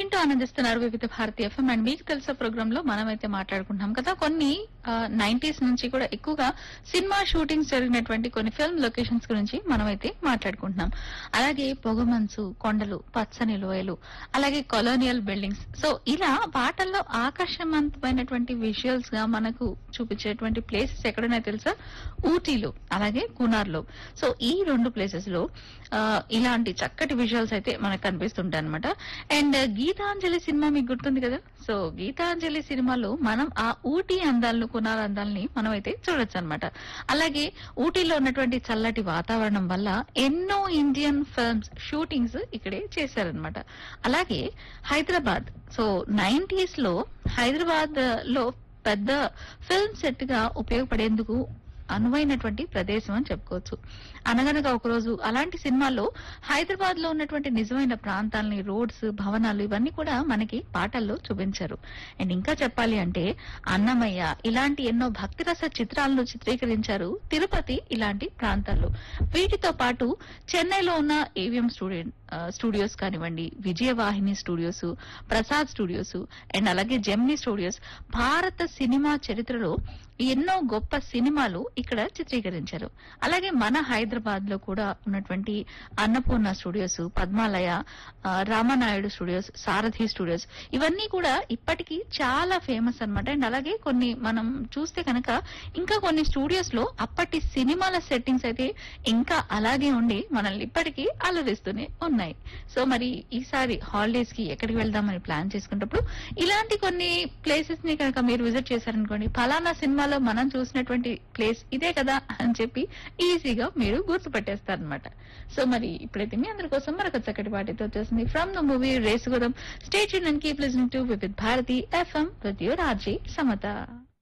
వింటూ ఆనందిస్తున్నారు వివిధ భారతి ఎఫ్ఎం అండ్ మీకు తెలుసా ప్రోగ్రామ్ లో మనం అయితే మాట్లాడుకుంటున్నాం కదా కొన్ని నైన్టీస్ నుంచి కూడా ఎక్కువగా సినిమా షూటింగ్స్ జరిగినటువంటి కొన్ని ఫిల్మ్ లొకేషన్స్ గురించి మనం అయితే మాట్లాడుకుంటున్నాం అలాగే పొగమంచు కొండలు పచ్చని లోయలు అలాగే కొలోనియల్ బిల్డింగ్స్ సో ఇలా పాటల్లో ఆకర్షవంతమైనటువంటి విజువల్స్ గా మనకు చూపించేటువంటి ప్లేసెస్ ఎక్కడున్నాయో తెలుసా ఊటీలో అలాగే కునార్లో సో ఈ రెండు ప్లేసెస్ లో ఆ, ఇలాంటి చక్కటి విజువల్స్ అయితే మనకు కనిపిస్తుంటాయి అనమాట అండ్ గీతాంజలి సినిమా మీకు గుర్తుంది కదా సో గీతాంజలి సినిమాలో మనం ఆ ఊటీ అందాలను కునార్ అందాలని మనం అయితే చూడొచ్చు అనమాట అలాగే ఊటీలో ఉన్నటువంటి చల్లటి వాతావరణం వల్ల ఎన్నో ఇండియన్ ఫిల్మ్స్ షూటింగ్స్ ఇక్కడే చేశారనమాట అలాగే హైదరాబాద్ సో నైన్టీస్ లో హైదరాబాద్ లో పెద్ద ఫిల్మ్ సెట్ గా ఉపయోగపడేందుకు అనువైనటువంటి ప్రదేశం అని చెప్పుకోవచ్చు అనగనగా ఒకరోజు అలాంటి సినిమాల్లో హైదరాబాద్ లో ఉన్నటువంటి నిజమైన ప్రాంతాలని రోడ్స్ భవనాలు ఇవన్నీ కూడా మనకి పాటల్లో చూపించారు అండ్ ఇంకా చెప్పాలి అంటే అన్నమయ్య ఇలాంటి ఎన్నో భక్తిరస చిత్రాలను చిత్రీకరించారు తిరుపతి ఇలాంటి ప్రాంతాల్లో వీటితో పాటు చెన్నైలో ఉన్న ఏవిఎం స్టూడియో ఆ, స్టూడియోస్ కానివ్వండి Vijayavahini studios Prasad studios and అలాగే జెమ్ని స్టూడియోస్ భారత సినిమా చరిత్రలో ఎన్నో గొప్ప సినిమాలు ఇక్కడ చిత్రీకరించారు అలాగే మన హైదరాబాద్ లో కూడా ఉన్నటువంటి అన్నపూర్ణ స్టూడియోస్ పద్మాలయ ఆ, రామానాయుడు స్టూడియోస్ సారథి స్టూడియోస్ ఇవన్నీ కూడా ఇప్పటికీ చాలా ఫేమస్ అన్నమాట అండ్ అలాగే కొన్ని మనం చూస్తే కనుక ఇంకా కొన్ని స్టూడియోస్ లో అప్పటి సినిమాల సెట్టింగ్స్ అయితే ఇంకా అలాగే ఉండి మనల్ని ఇప్పటికీ అలరిస్తూనే ఉన్నాయి సో మరి ఈసారి హాలిడేస్ కి ఎక్కడికి వెళ్దామని ప్లాన్ చేసుకున్నప్పుడు ఇలాంటి కొన్ని ప్లేసెస్ ని కనుక మీరు విజిట్ చేశారనుకోండి ఫలానా సినిమాలో మనం చూసినటువంటి ప్లేస్ ఇదే కదా అని చెప్పి ఈజీగా మీరు గుర్తుపట్టేస్తారనమాట సో మరి ఇప్పుడైతే మీ అందరి కోసం మరొక చక్కటి పాటితో వచ్చేసింది ఫ్రమ్ ద మూవీ రేసుగుదం state and keep listening to with Bharati FM with your RJ Samata